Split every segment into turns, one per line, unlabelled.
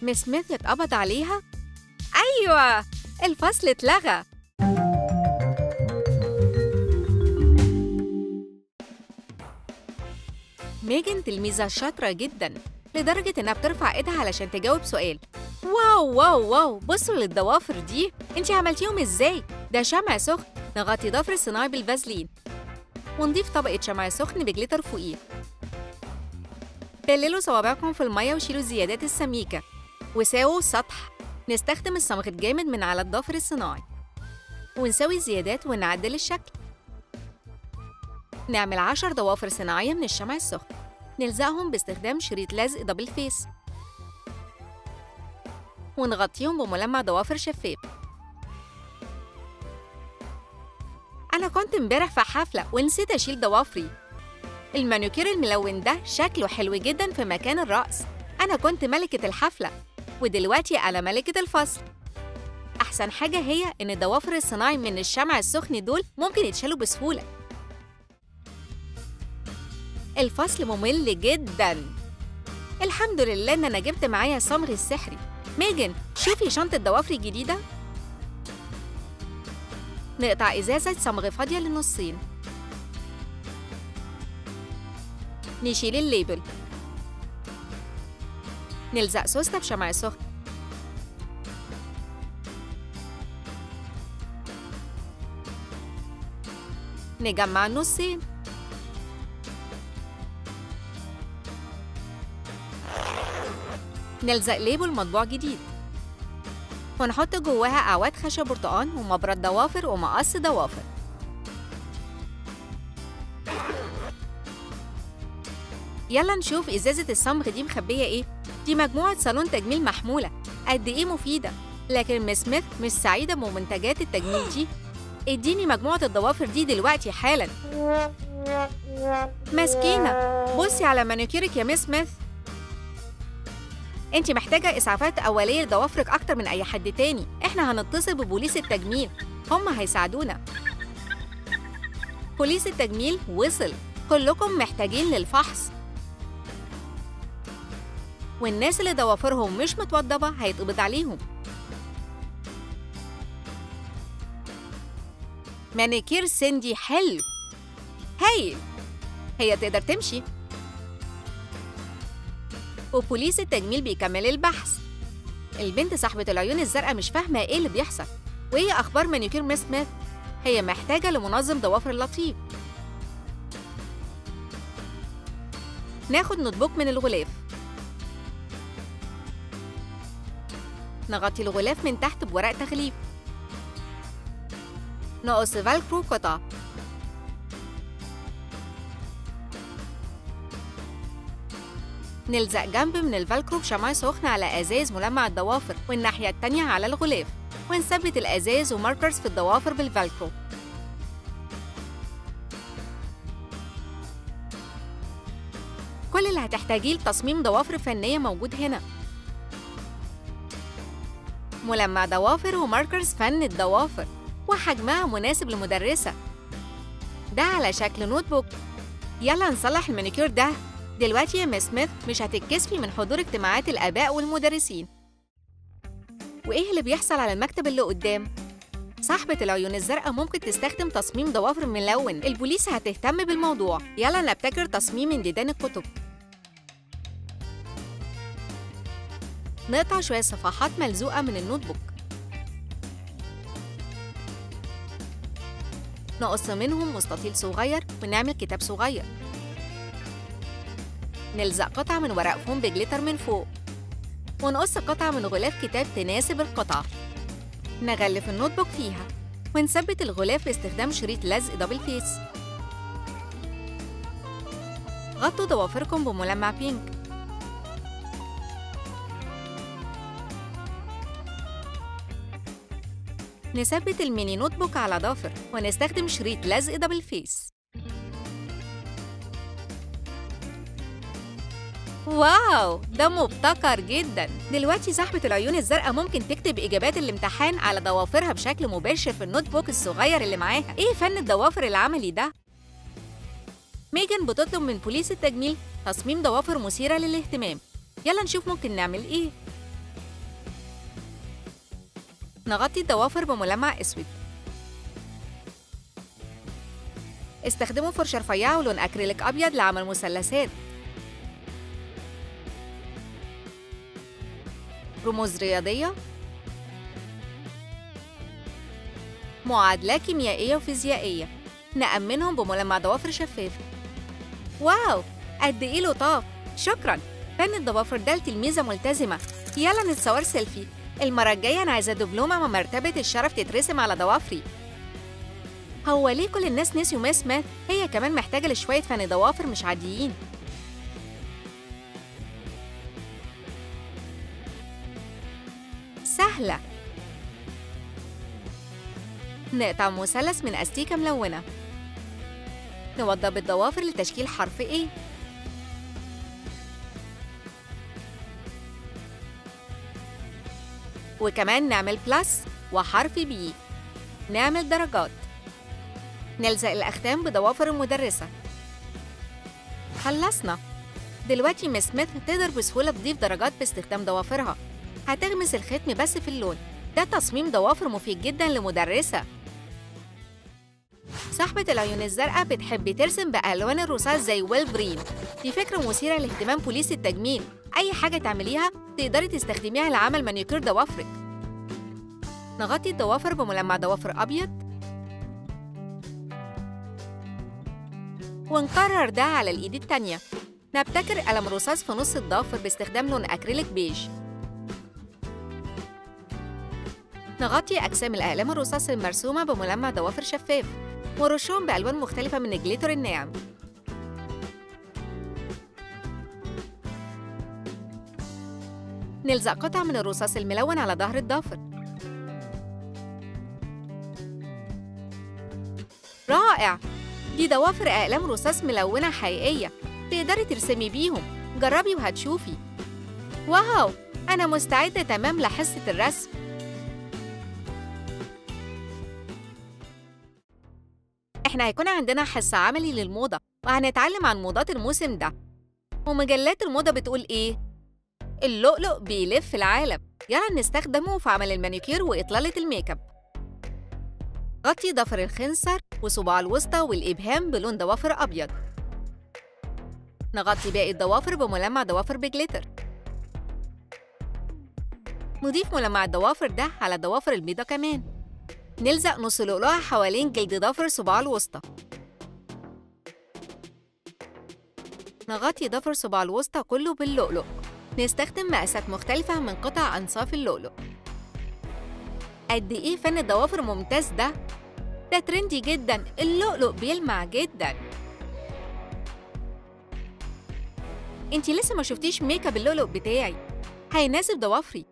مس سميث اتقبض عليها؟ أيوة الفصل اتلغى ميجن تلميذة شاطرة جدا لدرجة إنها بترفع إيدها علشان تجاوب سؤال واو واو واو بصوا للضوافر دي انتي عملتيهم ازاي؟ ده شمع سخن نغطي ضفر الصناعي بالفازلين ونضيف طبقة شمع سخن بجليتر فوقيه بللوا صوابعكم في المية وشيلوا الزيادات السميكة وساووا السطح نستخدم الصمغ الجامد من على الضفر الصناعي ونسوي الزيادات ونعدل الشكل نعمل عشر ضوافر صناعية من الشمع السخن نلزقهم باستخدام شريط لزق دبل فيس ونغطيهم بملمع ضوافر شفاف أنا كنت امبارح في حفلة ونسيت أشيل ضوافري المانيكير الملون ده شكله حلو جدا في مكان الرأس أنا كنت ملكة الحفلة ودلوقتي أنا ملكة الفصل أحسن حاجة هي إن الضوافر الصناعي من الشمع السخن دول ممكن يتشالوا بسهولة الفصل ممل جدا الحمد لله إن أنا جبت معايا الصمغ السحري ميجن شوفي شنطة ضوافري الجديدة نقطع إزازة صمغ فاضية للنصين نشيل الليبل نلزق سوستة بشمع سخن نجمع النصين نلزق ليبل مطبوع جديد ونحط جواها أعواد خشب برتقان ومبرد ضوافر ومقص ضوافر يلا نشوف إزازة الصمغ دي مخبية إيه دي مجموعة صالون تجميل محمولة قد إيه مفيدة لكن مس سميث مش سعيدة بمنتجات التجميل دي اديني مجموعة الضوافر دي دلوقتي حالا مسكينة بصي على مانيكيرك يا مس سميث انت محتاجة إسعافات أولية لضوافرك أكتر من أي حد تاني احنا هنتصل ببوليس التجميل هم هيساعدونا بوليس التجميل وصل كلكم محتاجين للفحص والناس اللي ضوافرهم مش متوضبة هيتقبض عليهم مانيكير سيندي حلو هايل هي تقدر تمشي وبوليس التجميل بيكمل البحث البنت صاحبة العيون الزرقاء مش فاهمة ايه اللي بيحصل وايه اخبار مانيكير ميس سميث هي محتاجة لمنظم ضوافر لطيف ناخد نوت بوك من الغلاف نغطي الغلاف من تحت بورق تغليف نقص فالكرو قطع نلزق جنب من الفالكرو بشمع سخن على ازاز ملمع الضوافر والناحية التانية على الغلاف ونثبت الازاز وماركرز في الضوافر بالفالكرو كل اللي هتحتاجيه لتصميم ضوافر فنية موجود هنا ملمع ضوافر وماركرز فن الضوافر وحجمها مناسب لمدرسة ده على شكل نوت بوك يلا نصلح المانيكير ده دلوقتي يا مس سميث مش هتتكسفي من حضور اجتماعات الآباء والمدرسين وإيه اللي بيحصل على المكتب اللي قدام؟ صاحبة العيون الزرقاء ممكن تستخدم تصميم ضوافر ملون البوليس هتهتم بالموضوع يلا نبتكر تصميم من ديدان الكتب نقطع شوية صفحات ملزوقة من النوت بوك نقص منهم مستطيل صغير ونعمل كتاب صغير نلزق قطعة من ورق فوم بجليتر من فوق ونقص قطعة من غلاف كتاب تناسب القطعة نغلف النوت بوك فيها ونثبت الغلاف باستخدام شريط لزق دبل فيس غطوا ضوافركم بملمع بينك نثبت الميني نوت بوك على ضافر ونستخدم شريط لزق دبل فيس واو ده مبتكر جدا دلوقتي صاحبة العيون الزرقاء ممكن تكتب إجابات الامتحان على ضوافرها بشكل مباشر في النوت بوك الصغير اللي معاها إيه فن الضوافر العملي ده؟ ميجن بتطلب من بوليس التجميل تصميم ضوافر مثيرة للاهتمام يلا نشوف ممكن نعمل إيه نغطي الضوافر بملمع أسود استخدموا فرشة رفيعة ولون أكريليك أبيض لعمل مثلثات رموز رياضية معادلة كيميائية وفيزيائية نأمنهم بملمع ضوافر شفاف واو قد إيه لطاف شكرا فن الضوافر ده لتلميذة ملتزمة يلا نتصور سيلفي المرة الجاية أنا عايزة دبلومة ومرتبة الشرف تترسم على ضوافري هو ليه كل الناس نسيوا ماس ماث هي كمان محتاجة لشوية فن ضوافر مش عاديين سهلة نقطع مثلث من أستيكة ملونة نوضب الضوافر لتشكيل حرف A وكمان نعمل بلس وحرف B نعمل درجات نلزق الأختام بضوافر المدرسة خلصنا دلوقتي مس سميث تقدر بسهولة تضيف درجات باستخدام ضوافرها هتغمس الختم بس في اللون ده تصميم ضوافر مفيد جدا لمدرسة صاحبة العيون الزرقاء بتحب ترسم بألوان الرصاص زي ويلفرين دي فكرة مثيرة لاهتمام بوليس التجميل أي حاجة تعمليها تقدري تستخدميها لعمل مانيكير ضوافرك نغطي الضوافر بملمع ضوافر أبيض ونكرر ده على الإيد التانية نبتكر قلم رصاص في نص الضافر باستخدام لون أكريليك بيج نغطي أجسام الأقلام الرصاص المرسومة بملمع ضوافر شفاف ورشهم بألوان مختلفة من الجليتر الناعم نلزق قطع من الرصاص الملون على ظهر الضافر رائع! دي ضوافر أقلام رصاص ملونة حقيقية تقدري ترسمي بيهم جربي وهتشوفي واو أنا مستعدة تمام لحصة الرسم إحنا هيكون عندنا حصة عملي للموضة وهنتعلم عن موضات الموسم ده ومجلات الموضة بتقول إيه؟ اللؤلؤ بيلف العالم يلا نستخدمه في عمل المانيكير وإطلالة الميك اب غطي ضفر الخنصر وصباع الوسطى والإبهام بلون ضوافر أبيض نغطي باقي الضوافر بملمع ضوافر بجليتر نضيف ملمع الضوافر ده على الضوافر البيضة كمان نلزق نص لؤلؤة حوالين جلد ضفر صباع الوسطى نغطي ضفر صباع الوسطى كله باللؤلؤ نستخدم مقاسات مختلفة من قطع أنصاف اللؤلؤ قد إيه فن الضوافر ممتاز ده ده ترندي جدا اللؤلؤ بيلمع جدا انتي لسه ما شفتيش ميك اب اللؤلؤ بتاعي هيناسب ضوافري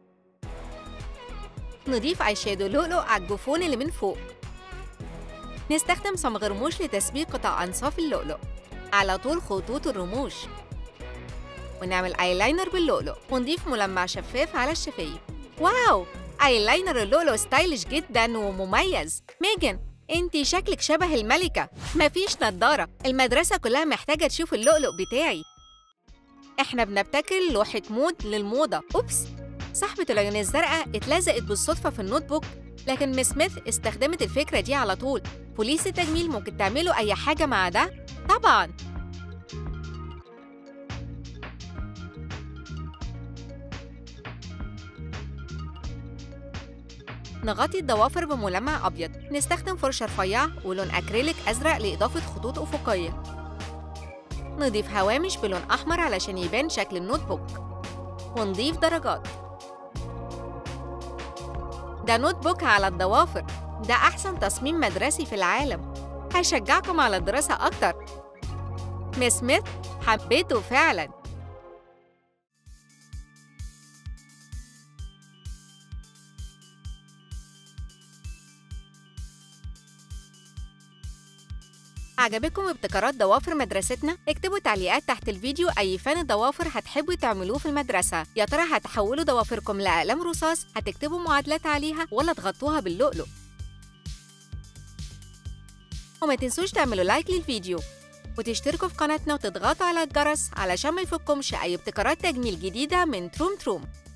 نضيف اي شادو لؤلؤ على الجفون اللي من فوق نستخدم صمغ رموش لتثبيت قطع انصاف اللؤلؤ على طول خطوط الرموش ونعمل ايلاينر باللؤلؤ ونضيف ملمع شفاف على الشفايف واو ايلاينر اللؤلؤ ستايلش جدا ومميز ميجن انتي شكلك شبه الملكة مفيش نضارة المدرسة كلها محتاجة تشوف اللؤلؤ بتاعي احنا بنبتكر لوحة مود للموضة أوبس صاحبة العيون الزرقاء اتلزقت بالصدفة في النوت بوك لكن مس سميث استخدمت الفكرة دي على طول بوليس التجميل ممكن تعملوا أي حاجة مع ده؟ طبعاً نغطي الضوافر بملمع أبيض نستخدم فرشة رفيعة ولون أكريليك أزرق لإضافة خطوط أفقية نضيف هوامش بلون أحمر علشان يبان شكل النوت بوك ونضيف درجات ده نوت بوك على الضوافر ده أحسن تصميم مدرسي في العالم هشجعكم على الدراسة أكتر مس سميث حبيته فعلاً عجبكم ابتكارات ضوافر مدرستنا؟ اكتبوا تعليقات تحت الفيديو أي فن ضوافر هتحبوا تعملوه في المدرسة يا ترى هتحولوا ضوافركم لأقلام رصاص هتكتبوا معادلات عليها ولا تغطوها باللؤلؤ وما تنسوش تعملوا لايك للفيديو وتشتركوا في قناتنا وتضغطوا على الجرس علشان ما يفوتكمش أي ابتكارات تجميل جديدة من تروم تروم